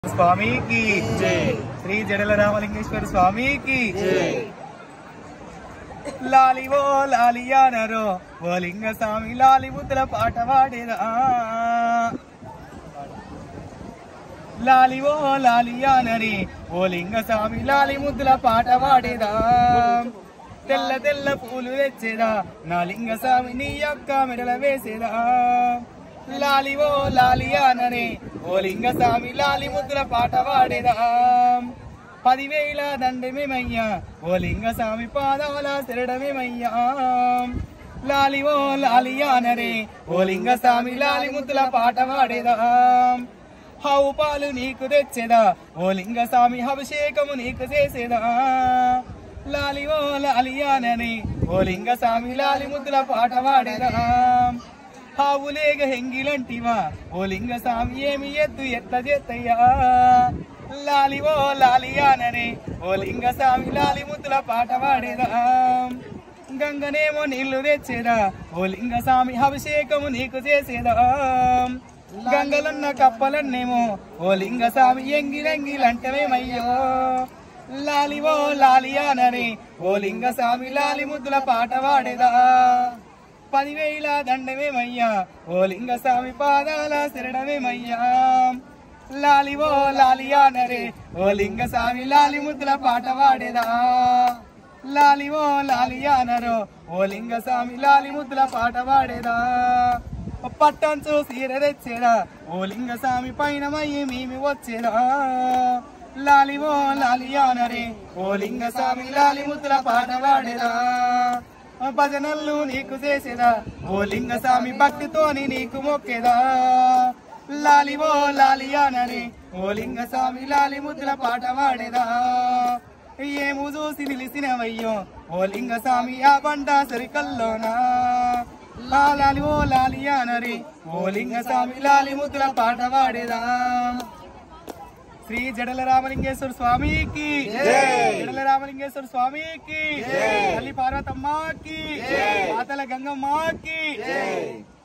స్వామికి శ్రీ జడల రామలింగేశ్వర స్వామికి లాలి ఓ లాలియానరో ఓ లింగ స్వామి లాలి ముద్దుల పాట పాడేదా లాలి ఓ లాలియానరి ఓ లింగ స్వామి లాలి ముద్దుల పాట పాడేదా తెల్ల తెల్ల పూలు తెచ్చేదా నా లింగ స్వామి నీ యొక్క మెడల వేసేదా లాలి ఓ లాలియానరే ఓ లింగ స్వామి లాలి ముద్దుల పాట పాడేదా పదివేల దండమేమయ్యా ఓ లింగ స్వామి పాదాల శరణమేమయ్యా లాలి ఓ లాలియానరే ఓ లింగ స్వామి లాలి ముద్దుల పాట పాడేదా హావు పాలు నీకు తెచ్చేదా ఓ లింగ స్వామి అభిషేకము నీకు చేసేదా లాలి ఓ లాలియానని ఓ లింగ స్వామి లాలి ముద్దుల పాట పాడేదా హావులేగ హెంగిలంటివా ఓ లింగ స్వామి ఏమి ఎత్తు ఎట్ల చేత్తయ్యా లాలి ఓ లాలియానని ఓ లింగ స్వామి లాలి ముద్దుల పాట పాడేదా గంగనేమో నీళ్లు తెచ్చేదా ఓ లింగ స్వామి అభిషేకము నీకు చేసేదా గంగలున్న కప్పలన్నేమో ఓ లింగ స్వామి ఎంగిలంగిలంటవేమయ్యో లాలి ఓ లాలియానని ఓ లింగ స్వామి లాలి ముద్దుల పాట పాడేదా పదివేల దండమేమయ్యా ఓ లింగ స్వామి పాదాల శరణమేమయ్యా లాలి ఓ లాలియానరే ఓ లింగ స్వామి లాలి ముద్దుల పాట పాడేదా లాలి ఓ లాలియానరో ఓ లింగ స్వామి లాలి ముద్దుల పాట పాడేదా పట్టంచు సీర తెచ్చేదా ఓ లింగ స్వామి పైన మయ్యి మేమి వచ్చేదా లాలి ఓ లాలియానరే ఓ లింగ స్వామి లాలి ముద్దుల పాట పాడేదా భజనల్లు నీకు చేసేదా ఓ లింగ స్వామి భక్తితోని నీకు మొక్కేదా లాలి ఓ లాలియానని ఓ లింగ స్వామి లాలి ముద్దుల పాట పాడేదా ఏము చూసి నిలిసినవయ్యో ఓ లింగ స్వామి ఆ బండ సరికల్లోనా లాలి ఓ లాలియానరి ఓ లింగ స్వామి లాలి ముద్దుల పాట పాడేదా శ్రీ జడల రామలింగేశ్వర స్వామికి జడల రామలింగేశ్వర స్వామికి తల్లి పార్వతమ్మకి మాతల గంగమ్మకి